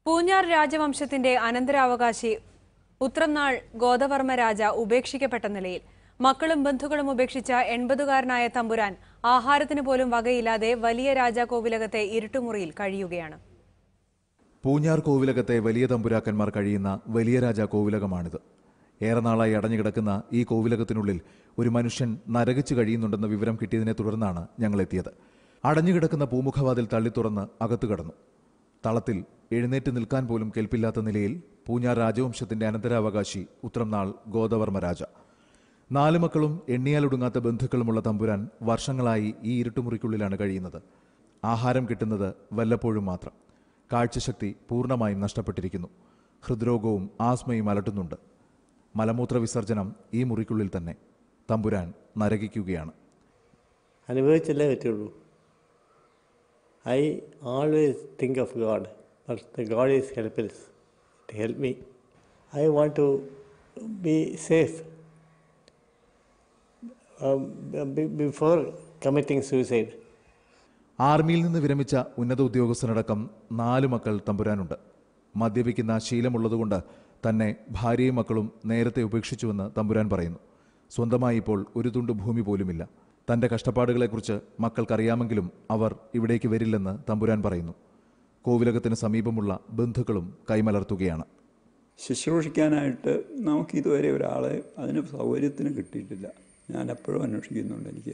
പൂഞ്ഞാർ രാജവംശത്തിന്റെ അനന്തരാവകാശി ഉത്രംനാൾ ഗോദവർമ്മ രാജ ഉപേക്ഷിക്കപ്പെട്ട നിലയിൽ മക്കളും ബന്ധുക്കളും ഉപേക്ഷിച്ച എൺപതുകാരനായ തമ്പുരാൻ ആഹാരത്തിന് പോലും വകയില്ലാതെ വലിയ രാജാകോവിലകത്തെ ഇരുട്ടുമുറിയിൽ കഴിയുകയാണ് പൂഞ്ഞാർ കോവിലകത്തെ വലിയ തമ്പുരാക്കന്മാർ കഴിയുന്ന വലിയ രാജ കോവിലകമാണിത് ഏറെ നാളായി അടഞ്ഞുകിടക്കുന്ന ഈ കോവിലകത്തിനുള്ളിൽ ഒരു മനുഷ്യൻ നരകിച്ചു കഴിയുന്നുണ്ടെന്ന വിവരം കിട്ടിയതിനെ തുടർന്നാണ് ഞങ്ങൾ എത്തിയത് അടഞ്ഞുകിടക്കുന്ന പൂമുഖവാതിൽ തള്ളി തുറന്ന് അകത്തു കടന്നു തളത്തിൽ എഴുന്നേറ്റ് നിൽക്കാൻ പോലും കെൽപ്പില്ലാത്ത നിലയിൽ പൂഞ്ഞാർ രാജവംശത്തിന്റെ അനന്തരാവകാശി ഉത്രംനാൾ ഗോദവർമ്മ രാജ നാല് മക്കളും എണ്ണിയാലൊടുങ്ങാത്ത ബന്ധുക്കളുമുള്ള തമ്പുരാൻ വർഷങ്ങളായി ഈ ഇരുട്ടുമുറിക്കുള്ളിലാണ് കഴിയുന്നത് ആഹാരം കിട്ടുന്നത് വല്ലപ്പോഴും മാത്രം കാഴ്ചശക്തി പൂർണ്ണമായും നഷ്ടപ്പെട്ടിരിക്കുന്നു ഹൃദ്രോഗവും ആസ്മയും അലട്ടുന്നുണ്ട് മലമൂത്ര വിസർജനം ഈ മുറിക്കുള്ളിൽ തന്നെ തമ്പുരാൻ നരകിക്കുകയാണ് അനുഭവിച്ചല്ലേ പറ്റുള്ളൂ I always think of God but the God is helpless help me I want to be safe before committing suicide ആർമിയിൽ നിന്ന് വിരമിച്ച ഉന്നത ഉദ്യോഗസ്ഥനടക്കം നാല് മക്കൾ തമ്പുരാനുണ്ട് മദ്യപിക്കുന്ന ശീലമുള്ളതുകൊണ്ട് തന്നെ ഭാര്യയും മക്കളും നേരത്തെ ഉപേക്ഷിച്ചുവെന്ന് തമ്പുരാൻ പറയുന്നു സ്വന്തമായി ഇപ്പോൾ ഒരു തുണ്ട് ഭൂമി പോലുമില്ല തന്റെ കഷ്ടപ്പാടുകളെക്കുറിച്ച് മക്കൾക്കറിയാമെങ്കിലും അവർ ഇവിടേക്ക് വരില്ലെന്ന് തമ്പുരാൻ പറയുന്നു കോവിലകത്തിന് സമീപമുള്ള ബന്ധുക്കളും കൈമലർത്തുകയാണ് ശുശ്രൂഷിക്കാനായിട്ട് നമുക്ക് ഇതുവരെ ഒരാളെ അതിന് സൗകര്യത്തിന് കിട്ടിയിട്ടില്ല ഞാൻ എപ്പോഴും അന്വേഷിക്കുന്നുണ്ട് എനിക്ക്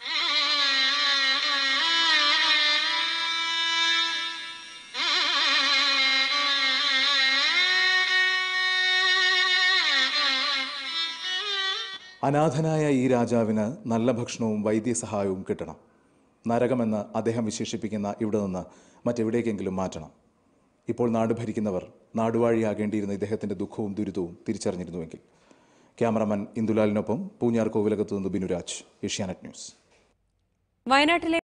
അനാഥനായ ഈ രാജാവിന് നല്ല ഭക്ഷണവും വൈദ്യസഹായവും കിട്ടണം നരകമെന്ന് അദ്ദേഹം വിശേഷിപ്പിക്കുന്ന ഇവിടെ നിന്ന് മറ്റെവിടേക്കെങ്കിലും മാറ്റണം ഇപ്പോൾ നാട് ഭരിക്കുന്നവർ നാടുവാഴിയാകേണ്ടിയിരുന്ന ഇദ്ദേഹത്തിന്റെ ദുഃഖവും ദുരിതവും തിരിച്ചറിഞ്ഞിരുന്നുവെങ്കിൽ ക്യാമറമാൻ ഇന്ദുലാലിനൊപ്പം പൂഞ്ഞാർ കോവിലകത്തു നിന്ന് ബിനുരാജ് ഏഷ്യാനെറ്റ് ന്യൂസ് വയനാട്ടിലെ